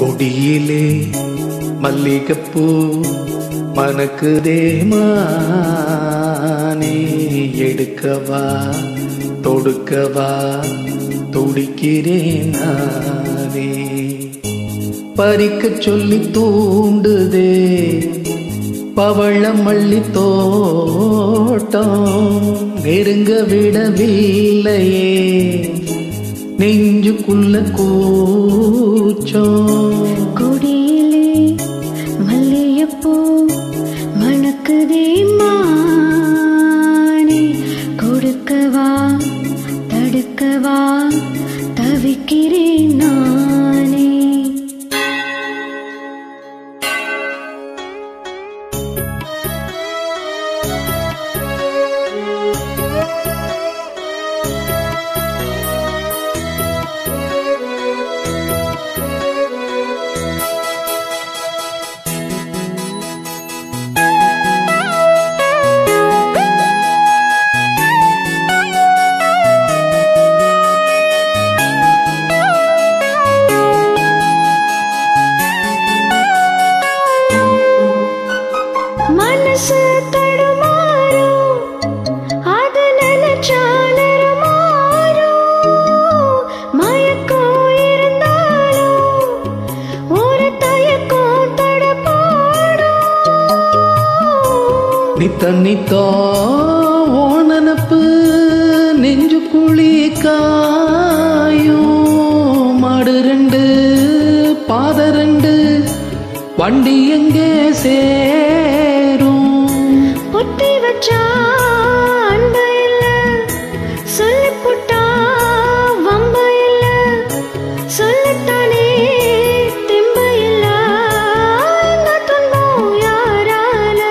கொடியிலே மல்லிகைப்பூ மணக்குதே மானே எடுக்கவா தொடுக்கவா துடிக்கிறேன் நானே பறிக்க சொல்லி தூண்டுதே பவளம் மல்லி தோட்டம் நெருங்க விடவில்லையே நெஞ்சுக்குள்ள கூச்சம் கொடியிலே மல்லிகைப்பூ மணக்குதே மானே கொடுக்கவா தடுக்கவா தவிக்கிறேன் நானே மனசு தடுமாறும் அது நினைச்சாலும் மாறும் மயக்கம் இருந்தாலும் ஒரு தயக்கம் தடப்பாடும் நித்த நித்தோ ஓ நினப்பு நெஞ்சு குழி காயும் மாடு ரெண்டு பாத ரெண்டு வண்டி எங்கே சேரும் பொத்தி வச்சா அன்பு இல்ல சொல்லி புட்டா வம்பு இல்ல சொல்லத்தானே தெம்பு இல்ல இந்த துன்பம் யாரால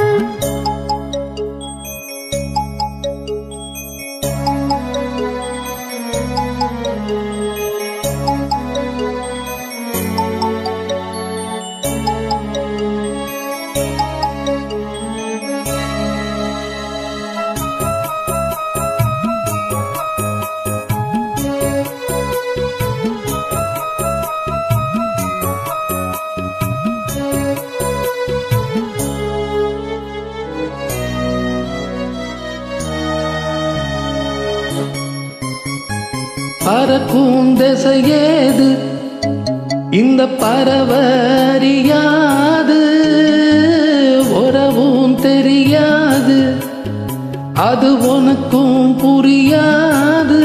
பறக்கும் திசையேது இந்த பரவறியாது உறவும் தெரியாது அது உனக்கும் புரியாது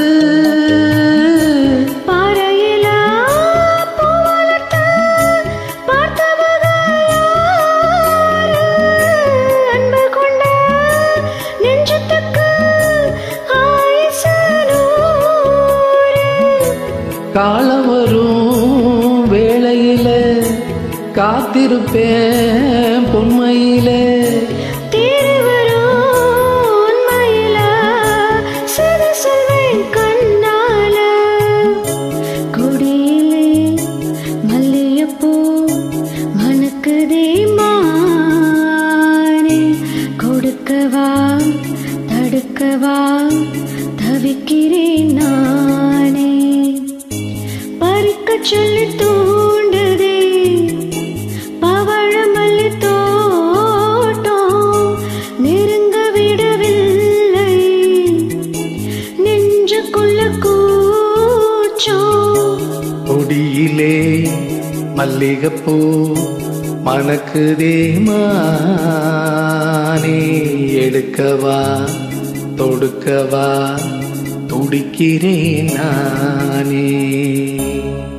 பாறையில பூவளர்த்த பார்த்தவங்க யாரு? அன்பு கொண்ட நெஞ்சத்துக்கு ஆயுசு நூறு. காலம் வரும் வேளையில காத்திருப்பேன் பொன்மையிலே தேறி வரும் உண்மையில சிறு சொல்வேன் கண்ணால. கொடியிலே மல்லிகைப்பூ மணக்குதே மானே. கொடுக்கவா தடுக்கவா தவிக்கிறேன் நானே பறிக்க சொல்லி தூண்டுதே பவழமல்லி தோட்டம் நெருங்க விடவில்லை நெஞ்சுக்குள்ள கூச்சம் கொடியிலே மல்லிகைப்பூ மணக்குதே மானே எடுக்கவா தொடுக்கவா துடிக்கிறேன் நானே